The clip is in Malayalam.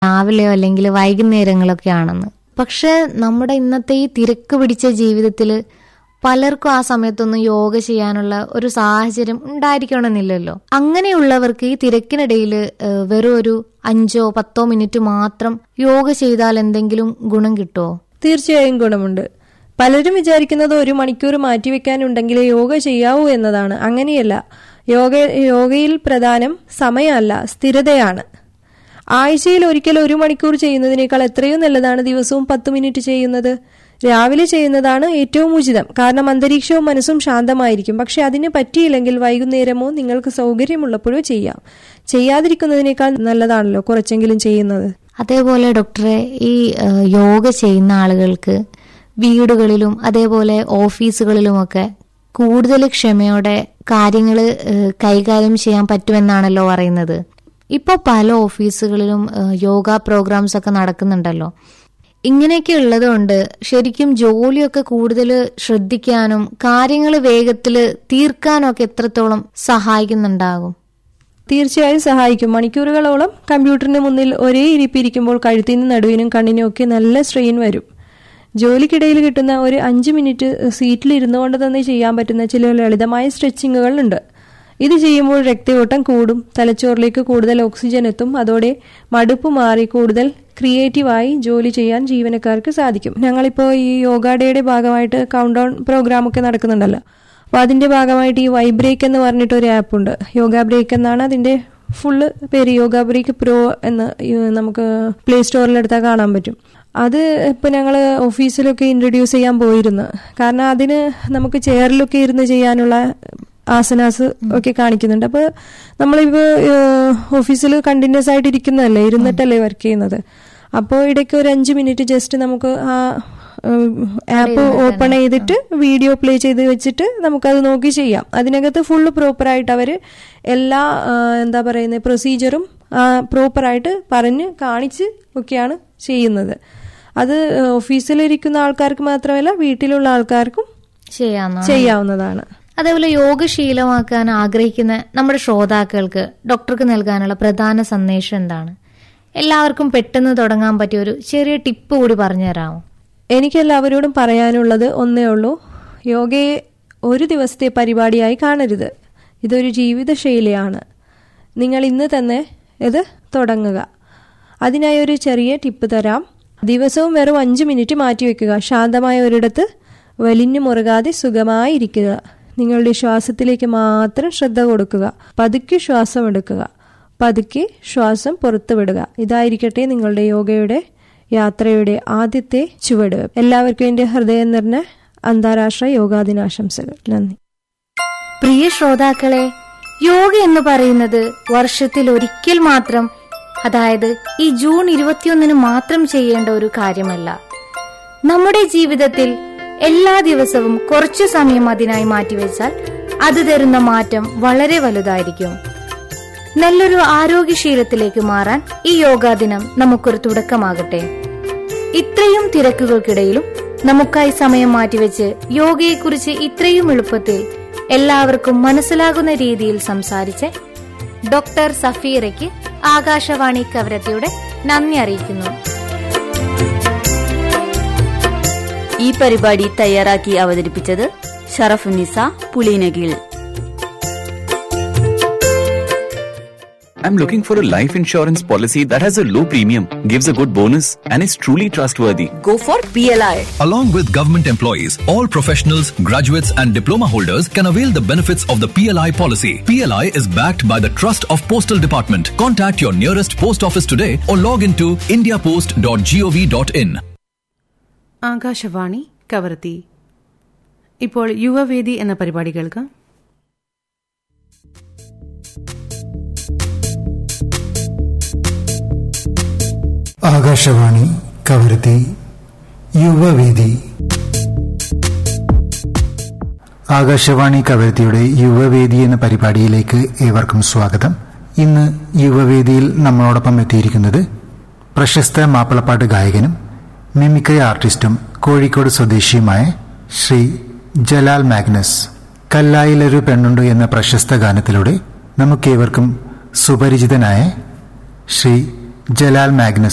രാവിലെയോ അല്ലെങ്കിൽ വൈകുന്നേരങ്ങളൊക്കെ ആണെന്ന് പക്ഷെ നമ്മുടെ ഇന്നത്തെ ഈ തിരക്ക് പിടിച്ച ജീവിതത്തിൽ പലർക്കും ആ സമയത്തൊന്നും യോഗ ചെയ്യാനുള്ള ഒരു സാഹചര്യം ഉണ്ടായിരിക്കണമെന്നില്ലല്ലോ അങ്ങനെയുള്ളവർക്ക് ഈ തിരക്കിനിടയിൽ വെറും ഒരു അഞ്ചോ പത്തോ മിനിറ്റ് മാത്രം യോഗ ചെയ്താൽ എന്തെങ്കിലും ഗുണം കിട്ടുമോ തീർച്ചയായും ഗുണമുണ്ട് പലരും വിചാരിക്കുന്നത് ഒരു മണിക്കൂർ മാറ്റിവെക്കാനുണ്ടെങ്കിൽ യോഗ ചെയ്യാവൂ എന്നതാണ് അങ്ങനെയല്ല യോഗ യോഗയിൽ പ്രധാനം സമയമല്ല സ്ഥിരതയാണ് ആഴ്ചയിൽ ഒരിക്കൽ ഒരു മണിക്കൂർ ചെയ്യുന്നതിനേക്കാൾ എത്രയോ നല്ലതാണ് ദിവസവും പത്ത് മിനിറ്റ് ചെയ്യുന്നത് രാവിലെ ചെയ്യുന്നതാണ് ഏറ്റവും ഉചിതം കാരണം അന്തരീക്ഷവും മനസ്സും ശാന്തമായിരിക്കും പക്ഷെ അതിന് പറ്റിയില്ലെങ്കിൽ വൈകുന്നേരമോ നിങ്ങൾക്ക് സൗകര്യമുള്ളപ്പോഴോ ചെയ്യാം ചെയ്യാതിരിക്കുന്നതിനേക്കാൾ നല്ലതാണല്ലോ കുറച്ചെങ്കിലും ചെയ്യുന്നത് അതേപോലെ ഡോക്ടറെ ഈ ഏഹ്, യോഗ ചെയ്യുന്ന ആളുകൾക്ക് വീടുകളിലും അതേപോലെ ഓഫീസുകളിലുമൊക്കെ കൂടുതൽ ക്ഷമയോടെ കാര്യങ്ങൾ കൈകാര്യം ചെയ്യാൻ പറ്റുമെന്നാണല്ലോ പറയുന്നത് ഇപ്പോൾ പല ഓഫീസുകളിലും ഏഹ്, യോഗ പ്രോഗ്രാംസ് ഒക്കെ നടക്കുന്നുണ്ടല്ലോ ഇങ്ങനെയൊക്കെ ഉള്ളതുകൊണ്ട് ശരിക്കും ജോലിയൊക്കെ കൂടുതൽ ശ്രദ്ധിക്കാനും കാര്യങ്ങൾ വേഗത്തിൽ തീർക്കാനും ഒക്കെ എത്രത്തോളം സഹായിക്കുന്നുണ്ടാകും തീർച്ചയായും സഹായിക്കും മണിക്കൂറുകളോളം കമ്പ്യൂട്ടറിന് മുന്നിൽ ഒരേ ഇരിപ്പിരിക്കുമ്പോൾ കഴുത്തിനും നടുവിനും കണ്ണിനും ഒക്കെ നല്ല സ്ട്രെയിൻ വരും ജോലിക്കിടയിൽ കിട്ടുന്ന ഒരു അഞ്ച് മിനിറ്റ് സീറ്റിൽ ഇരുന്നു കൊണ്ട് തന്നെ ചെയ്യാൻ പറ്റുന്ന ചില ലളിതമായ സ്ട്രെച്ചിങ്ങുകൾ ഉണ്ട് ഇത് ചെയ്യുമ്പോൾ രക്തയോട്ടം കൂടും തലച്ചോറിലേക്ക് കൂടുതൽ ഓക്സിജൻ എത്തും അതോടെ മടുപ്പ് മാറി കൂടുതൽ ക്രിയേറ്റീവായി ജോലി ചെയ്യാൻ ജീവനക്കാർക്ക് സാധിക്കും ഞങ്ങളിപ്പോൾ ഈ യോഗ ഡേയുടെ ഭാഗമായിട്ട് കൗണ്ട് ഡൗൺ പ്രോഗ്രാം ഒക്കെ നടക്കുന്നുണ്ടല്ലോ അപ്പോൾ അതിന്റെ ഭാഗമായിട്ട് ഈ വൈ ബ്രേക്ക് എന്ന് പറഞ്ഞിട്ട് ഒരു ആപ്പ് ഉണ്ട് യോഗ ബ്രേക്ക് എന്നാണ് അതിന്റെ ഫുള്ള് പേര് യോഗ ബ്രേക്ക് പ്രോ എന്ന് ഈ നമുക്ക് പ്ലേ സ്റ്റോറിൽ എടുത്താൽ കാണാൻ പറ്റും അത് ഇപ്പം ഞങ്ങൾ ഓഫീസിലൊക്കെ ഇൻട്രൊഡ്യൂസ് ചെയ്യാൻ പോയിരുന്നു കാരണം അതിന് നമുക്ക് ചെയറിലൊക്കെ ഇരുന്ന് ചെയ്യാനുള്ള ആസനാസ് ഒക്കെ കാണിക്കുന്നുണ്ട് അപ്പോൾ നമ്മളിപ്പോൾ ഓഫീസിൽ കണ്ടിന്യൂസ് ആയിട്ട് ഇരിക്കുന്നതല്ലേ ഇരുന്നിട്ടല്ലേ വർക്ക് ചെയ്യുന്നത് അപ്പോൾ ഇടയ്ക്ക് ഒരു അഞ്ച് മിനിറ്റ് ജസ്റ്റ് നമുക്ക് ആ ആപ്പ് ഓപ്പൺ ചെയ്തിട്ട് വീഡിയോ പ്ലേ ചെയ്ത് വെച്ചിട്ട് നമുക്കത് നോക്കി ചെയ്യാം അതിനകത്ത് ഫുള്ള് പ്രോപ്പറായിട്ട് അവർ എല്ലാ ആ, എന്താ പറയുന്നത് പ്രൊസീജിയറും പ്രോപ്പറായിട്ട് പറഞ്ഞ് കാണിച്ച് ഒക്കെയാണ് ചെയ്യുന്നത് അത് ഓഫീസിലിരിക്കുന്ന ആൾക്കാർക്ക് മാത്രമല്ല വീട്ടിലുള്ള ആൾക്കാർക്കും ചെയ്യാന്നോ ചെയ്യാവുന്നതാണ് അതേപോലെ യോഗ ശീലമാക്കാൻ ആഗ്രഹിക്കുന്ന നമ്മുടെ ശ്രോതാക്കൾക്ക് ഡോക്ടർക്ക് നൽകാനുള്ള പ്രധാന സന്ദേശം എന്താണ് എല്ലാവർക്കും പെട്ടെന്ന് തുടങ്ങാൻ പറ്റിയ ഒരു ചെറിയ ടിപ്പ് കൂടി പറഞ്ഞു തരാമോ എനിക്ക് എല്ലാവരോടും പറയാനുള്ളത് ഒന്നേ ഉള്ളൂ യോഗയെ ഒരു ദിവസത്തെ പരിപാടിയായി കാണരുത് ഇതൊരു ജീവിതശൈലിയാണ് നിങ്ങൾ ഇന്ന് തന്നെ ഇത് തുടങ്ങുക അതിനായി ഒരു ചെറിയ ടിപ്പ് തരാം ദിവസവും വെറും അഞ്ച് മിനിറ്റ് മാറ്റിവെക്കുക ശാന്തമായ ഒരിടത്ത് വലിഞ്ഞു മുറുകാതെ സുഖമായി ഇരിക്കുക നിങ്ങളുടെ ശ്വാസത്തിലേക്ക് മാത്രം ശ്രദ്ധ കൊടുക്കുക പതുക്കെ ശ്വാസം എടുക്കുക പതുക്കെ ശ്വാസം പുറത്തുവിടുക ഇതായിരിക്കട്ടെ നിങ്ങളുടെ യോഗയുടെ യാത്രയുടെ ആദ്യത്തെ ചുവട് എല്ലാവർക്കും എൻ്റെ ഹൃദയം നിറഞ്ഞ അന്താരാഷ്ട്ര യോഗാ ദിനാശംസകൾ നന്ദി പ്രിയ ശ്രോതാക്കളെ യോഗ എന്ന് പറയുന്നത് വർഷത്തിൽ ഒരിക്കൽ മാത്രം അതായത് ഈ ജൂൺ ഇരുപത്തിയൊന്നിന് മാത്രം ചെയ്യേണ്ട ഒരു കാര്യമല്ല നമ്മുടെ ജീവിതത്തിൽ എല്ലാ ദിവസവും കുറച്ചു സമയം അതിനായി മാറ്റിവെച്ചാൽ അത് തരുന്ന മാറ്റം വളരെ വലുതായിരിക്കും നല്ലൊരു ആരോഗ്യശീലത്തിലേക്ക് മാറാൻ ഈ യോഗാ ദിനം നമുക്കൊരു തുടക്കമാകട്ടെ ഇത്രയും തിരക്കുകൾക്കിടയിലും നമുക്കായി സമയം മാറ്റിവെച്ച് യോഗയെക്കുറിച്ച് ഇത്രയും എളുപ്പത്തിൽ എല്ലാവർക്കും മനസ്സിലാകുന്ന രീതിയിൽ സംസാരിച്ച് ഡോക്ടർ സഫീറയ്ക്ക് ആകാശവാണി കവരത്തിയുടെ നന്ദി അറിയിക്കുന്നു ഈ പരിപാടി തയ്യാറാക്കി അവതരിപ്പിച്ചത് ഷറഫുനിസ പുളിനകീൾ I'm looking for a life insurance policy that has a low premium, gives a good bonus, and is truly trustworthy. Go for PLI. Along with government employees, all professionals, graduates, and diploma holders can avail the benefits of the PLI policy. PLI is backed by the Trust of Postal Department. Contact your nearest post office today or log into indiapost.gov.in. Akashvani കവർത്തി ഇപ്പോൾ യുവവേദി എന്ന പരിപാടി കേൾക്കാം ആകാശവാണി കവരത്തി യുവവേദി ആകാശവാണി കവരത്തിയുടെ യുവവേദി എന്ന പരിപാടിയിലേക്ക് ഏവർക്കും സ്വാഗതം ഇന്ന് യുവവേദിയിൽ നമ്മളോടൊപ്പം എത്തിയിരിക്കുന്നത് പ്രശസ്ത മാപ്പിളപ്പാട്ട് ഗായകനും മിമിക്രി ആർട്ടിസ്റ്റും കോഴിക്കോട് സ്വദേശിയുമായ ശ്രീ ജലാൽ മാഗ്നസ് കല്ലായിലൊരു പെണ്ണുണ്ട് എന്ന പ്രശസ്ത ഗാനത്തിലൂടെ നമുക്കേവർക്കും സുപരിചിതനായ ശ്രീ ജലാൽ മാഗ്നസ്